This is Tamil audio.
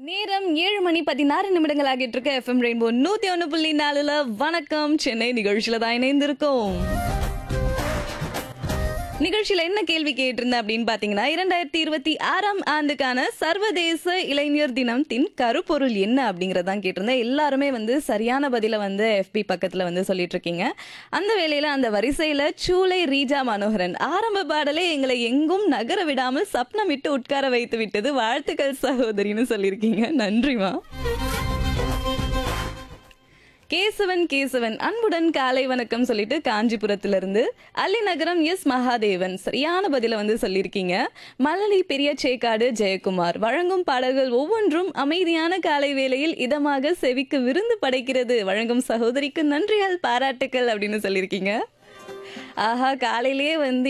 நேரம் ஏழு மணி பதினாறு நிமிடங்கள் ஆகிட்டு இருக்க எஃப்எம் ரெயின்போ நூத்தி ஒண்ணு புள்ளி நாலுல வணக்கம் சென்னை நிகழ்ச்சியில தான் இணைந்திருக்கோம் நிகழ்ச்சியில என்ன கேள்வி கேட்டிருந்தேன் அப்படின்னு பாத்தீங்கன்னா இரண்டாயிரத்தி இருபத்தி ஆறாம் ஆண்டுக்கான சர்வதேச இளைஞர் தினத்தின் கருப்பொருள் என்ன அப்படிங்கறதான் கேட்டிருந்தேன் எல்லாருமே வந்து சரியான பதில வந்து எஃபி பக்கத்துல வந்து சொல்லிட்டு இருக்கீங்க அந்த வேளையில அந்த வரிசையில சூளை ரீஜா மனோகரன் ஆரம்ப பாடலே எங்களை எங்கும் நகர விடாமல் சப்னமிட்டு உட்கார வைத்து விட்டது வாழ்த்துக்கள் சகோதரின்னு சொல்லியிருக்கீங்க நன்றிமா கேசவன் கேசவன் அன்புடன் காலை வணக்கம் சொல்லிட்டு காஞ்சிபுரத்திலிருந்து அள்ளிநகரம் எஸ் மகாதேவன் சரியான பதில வந்து சொல்லியிருக்கீங்க மலலி பெரிய சேக்காடு ஜெயக்குமார் வழங்கும் பாடல்கள் ஒவ்வொன்றும் அமைதியான காலை வேளையில் இதமாக செவிக்கு விருந்து படைக்கிறது வழங்கும் சகோதரிக்கு நன்றிகள் பாராட்டுக்கள் அப்படின்னு சொல்லியிருக்கீங்க ஆஹா காலையிலேயே வந்து